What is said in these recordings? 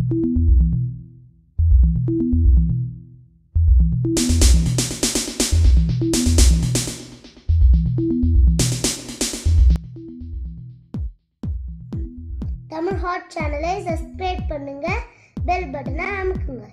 Tamil hot சேனலை subscribe பண்ணுங்க bell பட்டனை அமுக்குங்க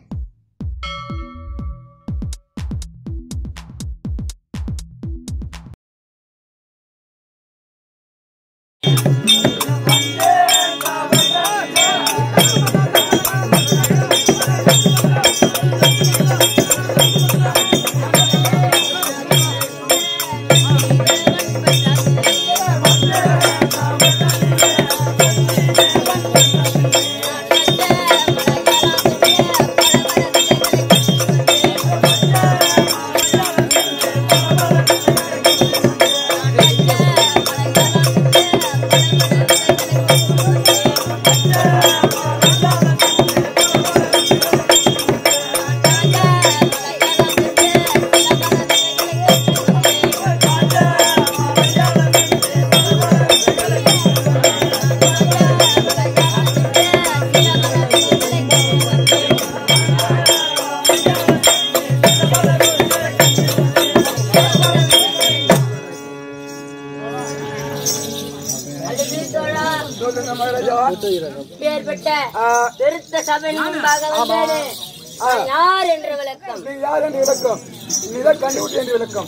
அல்லது தோழா, சொல்லுங்க மகாராஜா பேர்பட்ட ஆ, பெருத்த சபையின் முன்பாக வந்தேனே நான் யார் என்ற விளக்கம் நீ யார் என்று விளக்கம் நீதான் கண்டுபிடி என்று விளக்கம்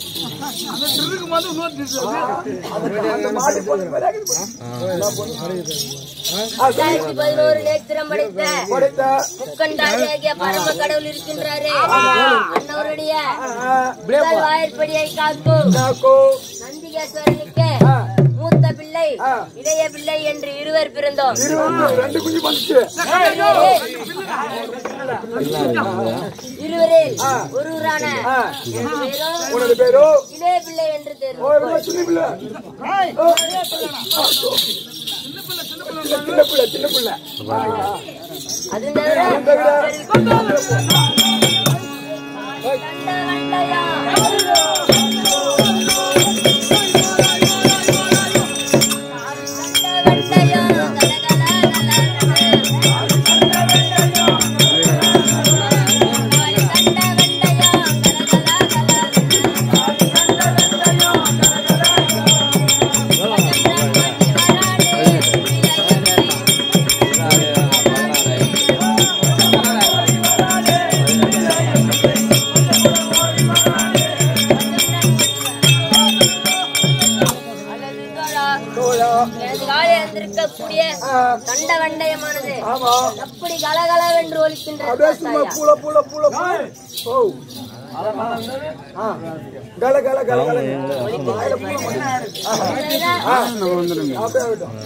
அந்த மாடி பொண்ணு பிறகு ஆ, சொல்லு. ரெண்டாயிரத்தி பதினோரு நேத்திரம் படைத்த படைத்த முக்கண்டாகிய பரம கடவுள் இருக்கின்றாரே அன்னவருடைய ஆ, முதல் வாயிற்படியை காக்கும் நாக்கோ, நந்திகேஸ்வரனுக்கு ஆ, மூத்த பிள்ளை ஆ. இளைய பிள்ளை என்று இருவர் பிறந்தோம் இருபது, ரெண்டு குஞ்சு வந்துச்சு இருவரில் ஒருவரான ஆ. இரண்டு பேரும் உனது பேரோ இளைய பிள்ளை என்று தேர்வு ஓ, இவங்க சின்ன பிள்ளை ஓ, சின்ன சின்ன பிள்ளை சின்ன பிள்ளை ஆ, ஆ. அது தவிர அந்த விட கண்ட வண்டையா கண்ட வண்டையா அல்லது தோழா, தோழா. எனது காலை இருந்திருக்கக்கூடிய ஆ, கண்ட வண்டயமானது ஆமா அப்படி கலகலவென்று ஒலிக்கின்றது அப்படியே சும்மா பார்த்தாயா? பூல பூல பூல பூல. ஓ ஆ. கல கல கல கல வாயில பூல மாட்டி. ஆஹா. ஆ. அப்படியே ஆகட்டும்.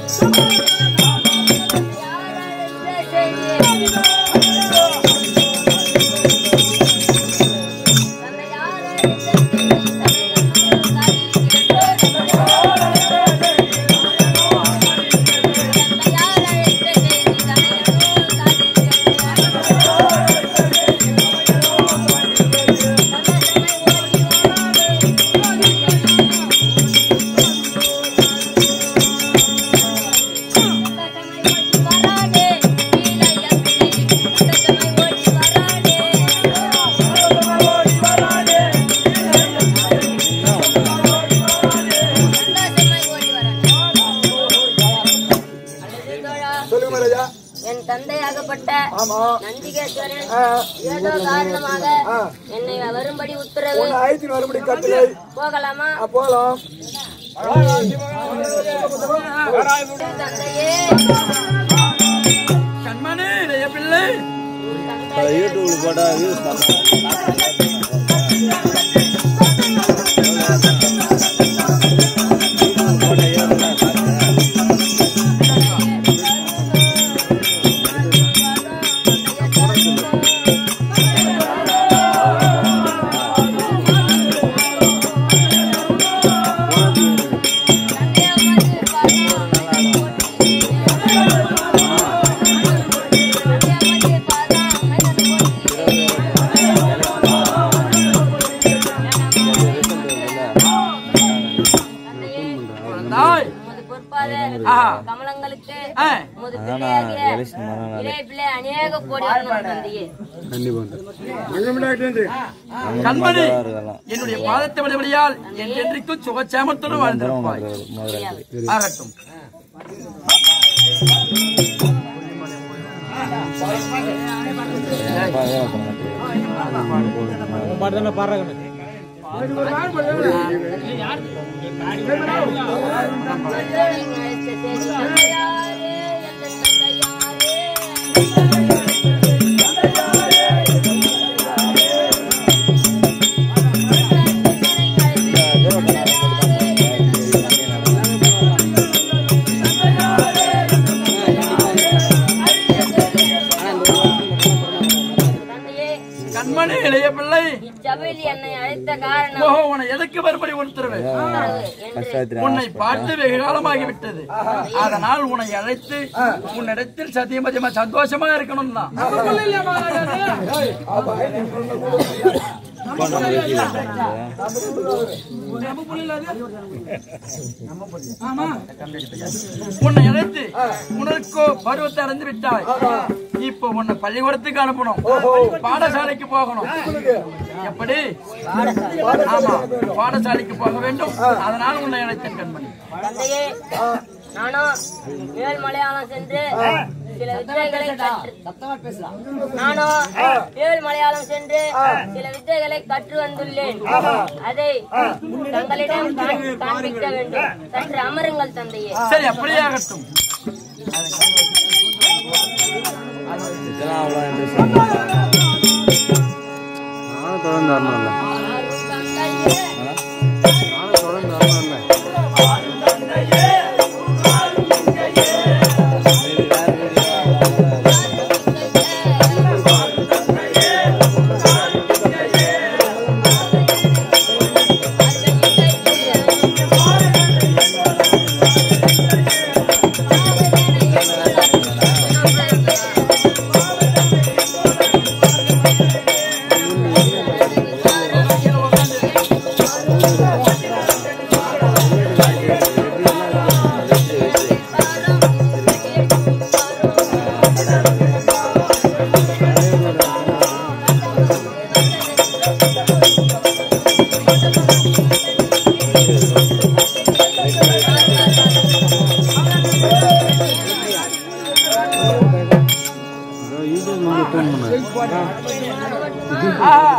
சொல்லுங்க மகாராஜா என் தந்தையாகப்பட்ட ஆமா நந்திகேஸ்வரன் ஆ. ஏதோ காரணமாக ஆ. என்னை வரும்படி உத்தரவு உன்னை அழைத்து வரும்படி கட்டளை போகலாமா ஆ, போகலாம் தந்தையே யூடியூப்ல போட்டா வியூஸ் தந்தையே இளைப்பிள்ளை அநேக கோடி வரணும் தந்தையே கண்மணி என்னுடைய பாதத்தை வழிவழியால் என்றென்றைக்கும் சுகச்சேமத்துடன் வாழ்ந்திருப்பாய் ஆகட்டும் தந்தையாரே, எங்கள் தந்தையாரே. தந்தையே, கண்மணி இளைய பிள்ளை இச்சபையில் என்னை அழைத்த காரணம் ஓஹோ உன்னை எதற்கு மறுபடி உணர்த்துருவே என்று உன்னை பார்த்து வெகு காலமாகிவிட்டது அதனால் உன்னை அழைத்து உன்னிடத்தில் சத்தியமதியமா சந்தோஷமா இருக்கணும் தான் உன்னை அழைத்து உனக்கோ பருவத்தை அடைந்து விட்டாய் இப்போ உன்னை பள்ளிக்கூடத்துக்கு அனுப்பணும் பாடசாலைக்கு போகணும் எப்படி ஆமா பாடசாலைக்கு போக வேண்டும் அதனால் உன்னை அழைத்தேன் கண்மணி தந்தையே நானும் மேல் மலையாளம் சென்று சில வித்தைகளை கற்று நானும் மேல் மலையாளம் சென்று சில வித்தைகளை கற்று வந்துள்ளேன் அதை தங்களிடம் காண்- காண்பிக்க வேண்டும் சற்று அமருங்கள் தந்தையே சரி அப்படியே ஆகட்டும் நானும் தொடர்ந்து வரணும்ல அருள் தந்தையே நானும் தொடர்ந்து வரணும்ல யூடியூப் நம்பர் ஃபோன் பண்ண ஆஹா.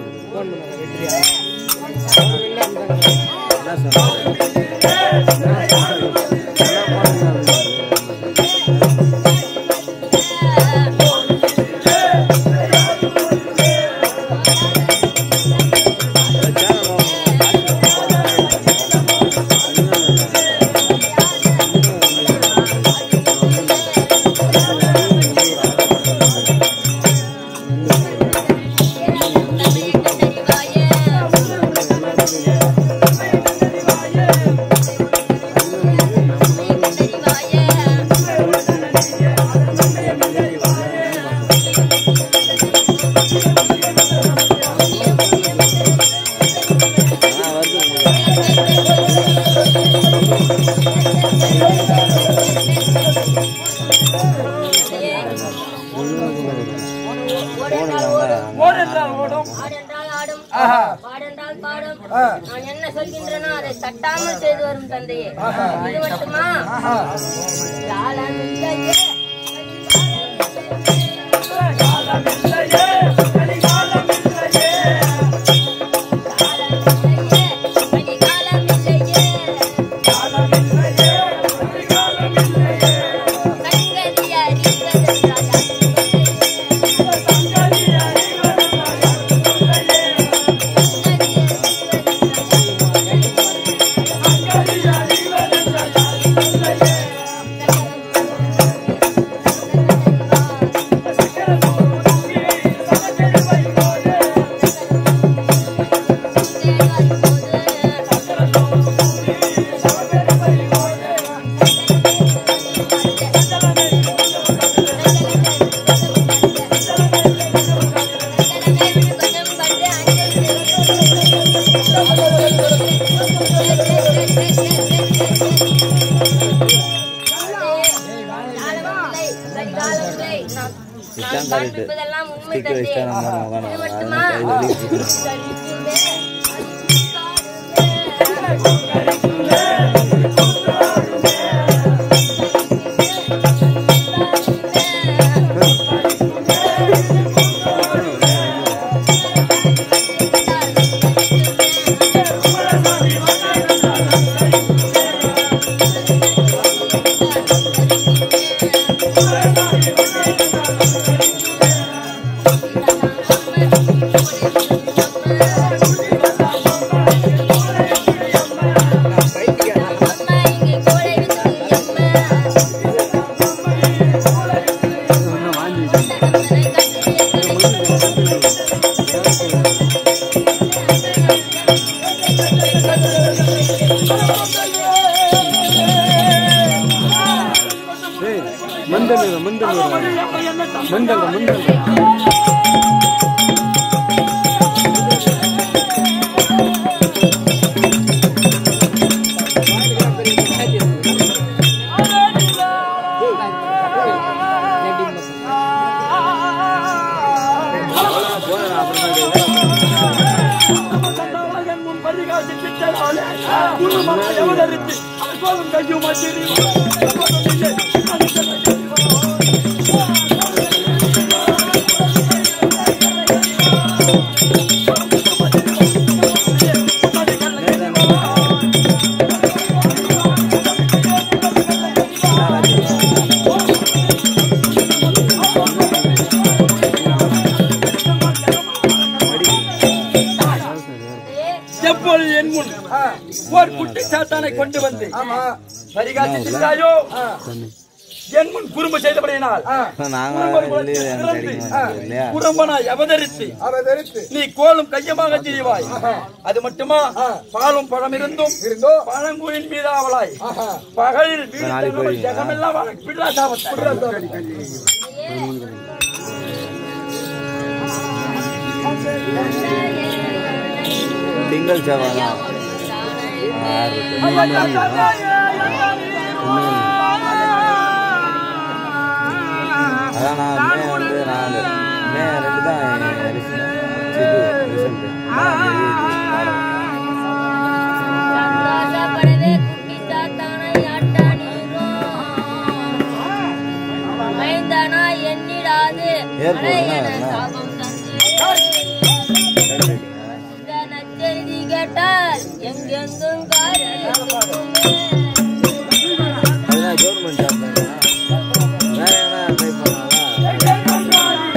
ஓடு என்றால் ஓடும் ஆடென்றால் ஆடும் ஆஹா. பாடென்றால் பாடும் நான் என்ன சொல்கின்றனோ அதை தட்டாமல் செய்து வரும் தந்தையே இது மட்டுமா காலமில்லையே. காலமில்லையே, கலிகாலமில்லையே. சங்கதி அறிவதென்றால் அறிவதென்றால் இல்லை. நான் நான் இதான் correct. காண்பிப்பதெல்லாம் உண்மை Stick வச்சா தந்தையே. நம்ம உட்காரணும். இது அதனால மட்டுமா? கை வலிக்குது. தரிக்குமே, அம்மா இங்கே கோடை விட்டு அம்மா ஏய் மந்தல் இரு, மந்தல் இரு. மந்தல் மந்தல் தன்னவர்கள் முன் பரிகாசி பிச்சையாலே குருமனை எவதரித்து அசோகம் கையும் எப்பொழுது என் முன் ஒரு குட்டி சாத்தானை கொண்டு வந்து பரிகாசித்தாயோ என் முன் குறும்பு செய்தபடியினால் நாங்க குறும்பன் வெளியே குலத்தில் எனக்கு பிறந்து, கிடைக்க மாட்டேங்குது இல்லையா குறும்பனாய் அவதரித்து அவதரித்து நீ கோலும் கையமாக செய்வாய் அது மட்டுமா பாலும் பழம் இருந்தும் இருந்தோ பழங்குழின் மீது ஆவலாய் பகலில் வீடு நாளைக்கு தருணம் போய், ஜெகமெல்லாம் வா- பிள்ளா சாபத்தை. திங்கள் செவ்வாய் தான் ஆறு அதான் நான் மே வந்து நான் மே ரெண்டு தான் ரிசல்ட் சந்தோஷப்படவே குட்டி சாத்தானை ஆட்டானீரோ மைந்தானா எண்ணிடாது ஏற்போம், அட என என்ன? சாபம் தந்து இந்த நச்செய்தி கேட்டால் எங்கெங்கும் காரி துப்புமே. அதுதான் கவர்மெண்ட் ஜாப் வேற எங்கன்னா ட்ரை பண்ணலாம்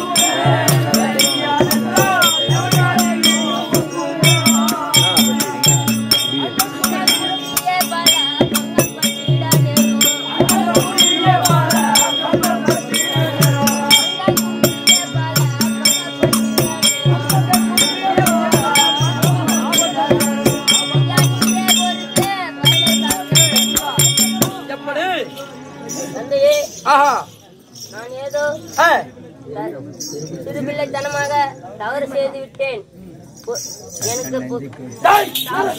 ஏ பாலா, பங்கம் பட்டிடாதேனோ. எப்படி தந்தையே ஆஹா நான் ஏதோ ஆ, சிறுபிள்ளைத்தனமாக தவறு செய்து விட்டேன் பொ- எனக்கு பொ- டேய்,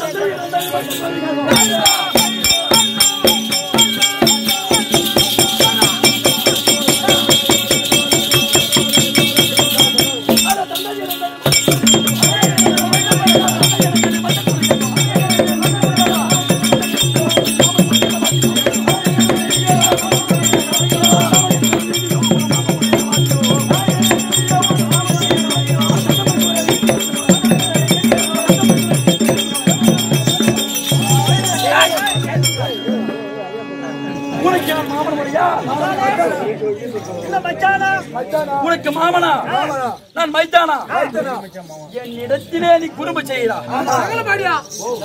உனக்கு நான் மாமன் முறையா இல்ல மச்சானா உனக்கு மாமனா நான் மைத்தானா என்னிடத்திலே நீ குறும்பு செய்கிறா பாடியா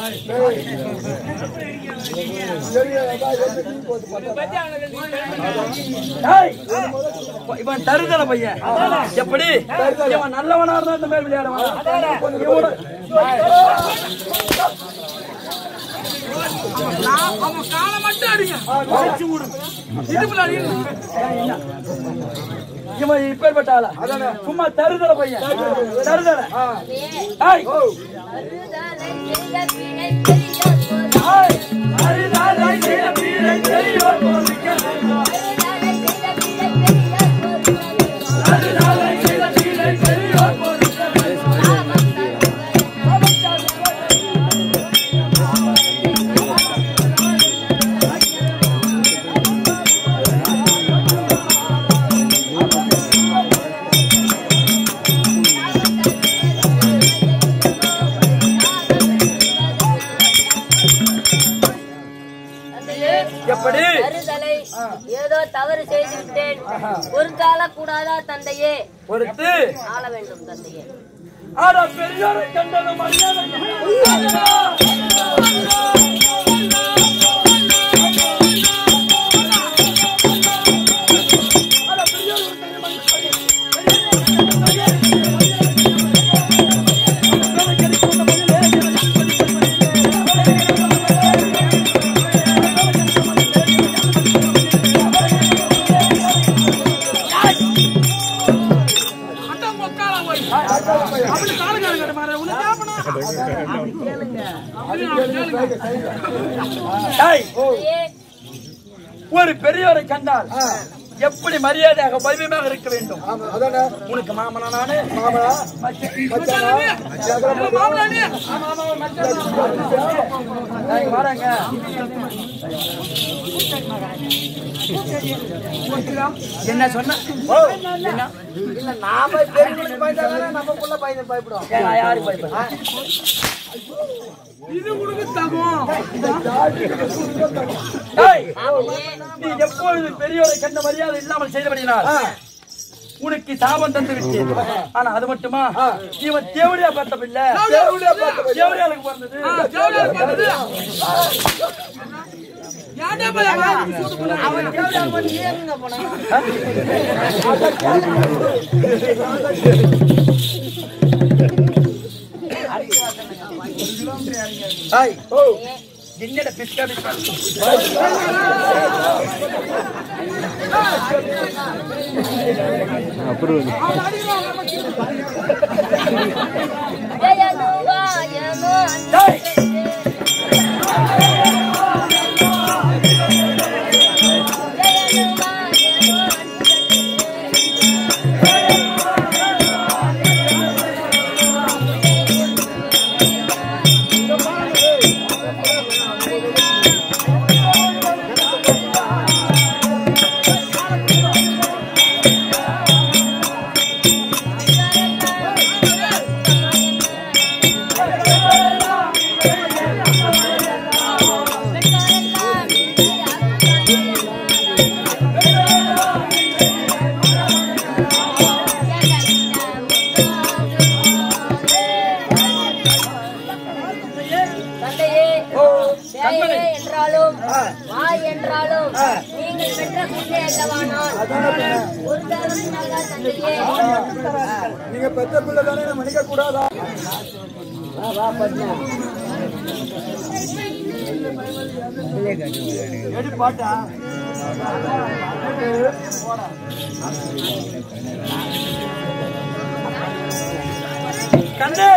டேய், இவன் தருதல பையன் எப்படி இவன் நல்லவனா இருந்தா இந்த மாதிரி விளையாடுவான் இவனோட- அவன் காலை மட்டும் அடிங்க அடிச்சு விடு. இடுப்புல அடிங்க. இவன் இப்பேற்பட்ட ஆளா சும்மா தருதல பையன் தருதல ஏய் அறுதலை செய்த பிழை பெரியோர் போல. ஏய், அரிதாதை செய்த பீடை பெரியோர் போலிக்க. அறுதலை செய்த பிழை பெரியோர் பொறுத்தாள கூடாதா தந்தையே பொறுத்து ஆள வேண்டும் தந்தையே ஆனா பெரியோரை கண்டதும் மரியாதை டேய், தந்தையே ஒரு பெரியோரை கண்டால் எப்படி மரியாதையாக பைபியமாக இருக்க வேண்டும் ஆமா, அதானே உனக்கு மாமனா நானு மாமனா மச்சானா மாமனானே ஆமா ஆமா மச்சான் வரேங்க என்ன சொன்ன என்ன இல்ல நாம பெரியவனுக்கு பயந்தாதானே நமக்குள்ள பையன் பயப்படும் ஏன் நான் யாருக்கு பயப்படுறேன் டேய், நீ எப்பொழுது பெரியோரை கண்ட மரியாதை இல்லாமல் செய்தபடினால் உனக்கு சாபம் தந்து விட்டேன் ஆனா அது மட்டுமா இவன் தேவடியா பார்த்த பிள்ளை தேவடியா பார்த்த பிள்ளை. தேவடியாளுக்கு பிறந்தது அவன் தேவையா போய் ஏங்க போனா டேய், ஓ என்னடா பிஸ்கா பிஸ்கா அப்புறம் ஜெயனு வாயனு டேய், ஜெயனு வாயனு தந்தையே தேயே என்றாலும் வாய் என்றாலும் நீங்கள் பெற்ற பிள்ளை அல்லவானால் ஒரு தரம் நல்ல தந்தையே நீங்க பெத்த பிள்ளை தானே மன்னிக்க கூடாதா எடு பாட்டா கண்ணே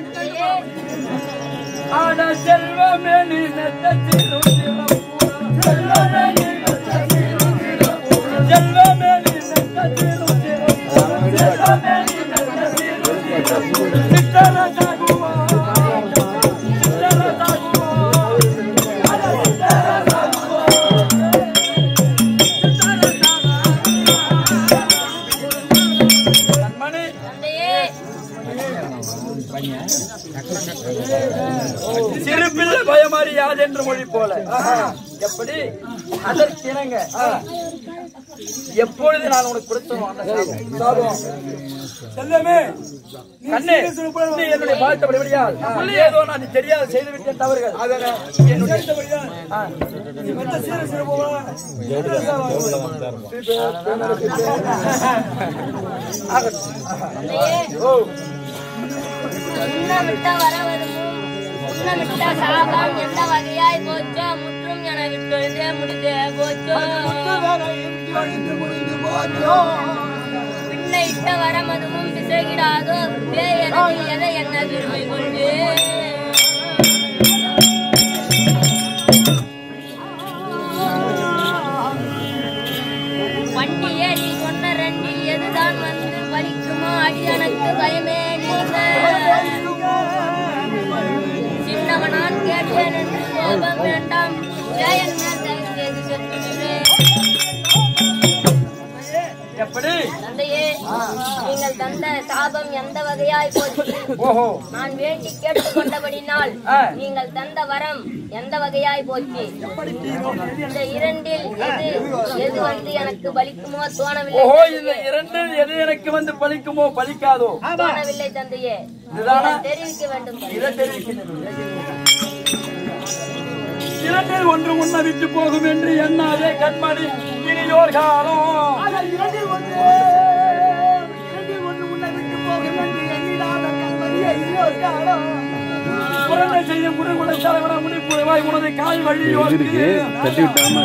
ஆட செல்வமே நீ நெத்தத்திலும் சிறப்புறம். செல்வமே நீ நெத்தத்திலும் சிறப்புறம். செல்வமே நீ நெத்தத்திலும் சிறப்புறம். செல்வமே நீ நெத்தத்திலும் சிறப்புறம். சித்தர சாகுவா. சித்தர சாகுவா. அட சித்தர சாகுவா. சித்தர சாகுவா. கண்மணி தந்தையே சிறுபிள்ளை பயமறியாது என்று மொழி போல எப்படி அதற்கிணங்க எப்பொழுது நான் உனக்கு கொடுத்தனோ அந்த சாபம். சாபம் செல்லமே கண்ணே நீ என்னுடைய வாழ்த்தபடியா ஏதோ நான் தெரியாத செய்து விட்டேன் தவறுகள் அதனை என்னுடைய ஆ. நீ மத்த சீர சீர போவா தந்தையே ஓ உண்ணமிட்ட வரவதும் உண்ணமிட்ட சாபம் எந்த வகையாய் போச்சோ முற்றும் என விட்டொழுதே முடிந்தே போச்சோ பின்னை இட்ட வரமதுவும் பிசகிடாதோ பேய் எனது எதை என்ன பெருமை கொள்வே வண்டியே நீ சொன்ன ரெண்டில் எதுதான் வந்து பலிக்குமோ அடி எனக்கு பயமே நீங்க சின்னவனான் கேட்டேன் என்று கோபம் வேண்டாம் ஜெயன் மேல் தயவு செய்து செத்துவிடு எப்படி தந்தையே நீங்கள் தந்த சாபம் எந்த வகையாய் போச்சு ஓஹோ நான் வேண்டி கேட்டுக்கொண்டபடினால் ஆ. நீங்கள் தந்த வரம் எந்த வகையாய் போச்சு இந்த இரண்டில் எது எது வந்து எனக்கு பலிக்குமோ தோணவில்லை ஓஹோ இந்த தந்தையே. இரண்டு எது எனக்கு வந்து பலிக்குமோ பலிக்காதோ தோணவில்லை தந்தையே இதுதானா? தெரிவிக்க வேண்டும் தந்தையே. இதை தெரிவிக்கின்றது இரண்டில் ஒன்று முன்ன விட்டு போகும் என்று எண்ணாதே கண்மணி இனியோர் காலம் இரண்டில் ஒன்று இரண்டில் ஒன்று முன்ன விட்டு போகும் என்று எண்ணிடாத கண்மணியே இன்னொரு காலம் புறத்தை செய்யும் குருகுல தலைவர முடிப்புவாய் உனது கால் வழியோர் இருக்கு தட்டி விட்டாம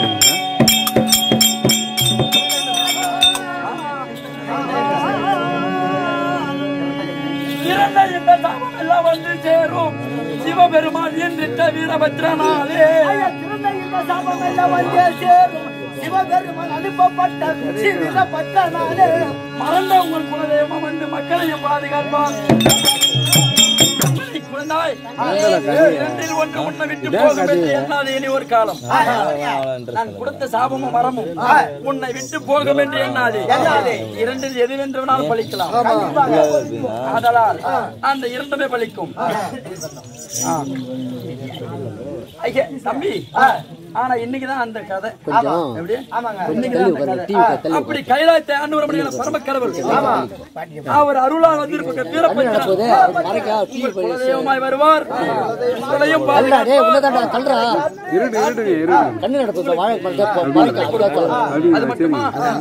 இறந்த இந்த சாபம் எல்லாம் வந்து சேரும் சிவபெருமான் என்றிட்ட வீரபத்ரனாலே ஐயா, சிறந்த இந்த சாபம் எல்லாம் வந்தே சேரும் சிவபெருமான் அனுப்பப்பட்ட சிவபட்ட நாளே மறந்த உங்கள் குலதெய்வம் வந்து மக்களையும் பாதுகாப்பார் குழந்தாய் இரண்டில் ஒன்று உன்னை விட்டு போகும் என்று எண்ணாது இனி ஒரு காலம் நான் கொடுத்த சாபமும் மரமும் உன்னை விட்டு போகும் என்று எண்ணாதே இரண்டில் எது வென்றுவனால் பலிக்கலாம் ஆதலால் அந்த இரண்டுமே பலிக்கும் ஆ. ஐயா, தம்பி ஆனா இன்னைக்குதான் அந்த கதை எப்படி இன்னைக்குதான் அந்த கதை. அப்படி கைலாயத்தை ஆண்டவர் மணியான பரம கடவுள் அவர் அருளால் வந்திருக்க வீரப்பஞ்சர் உங்கள் குலதெய்வமாய் வருவார் உங்களையும் பாதுகாப்பார். இருடு இருடு இருடு அது மட்டுமா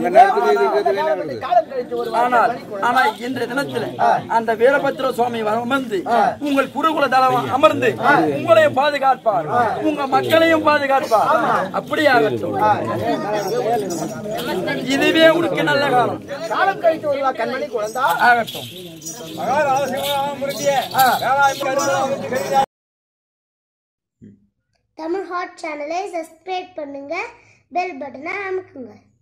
ஆனால் ஆனால் இன்றைய தினத்தில் அந்த வீரபத்ர சுவாமி அமர்ந்து உங்கள் குருகுல தலம் அமர்ந்து உங்களையும் பாதுகாப்பார் உங்க மக்களையும் பாதுகாப்பார் அப்படியாகட்டும் இதுவே உனக்கு நல்ல காலம் காலம் கழித்து வருவா கண்மணி குழந்தா ஆகட்டும் தமிழ் ஹாட் சேனலை சப்ஸ்கிரைப் பண்ணுங்க பெல் பட்டனை அமுக்குங்க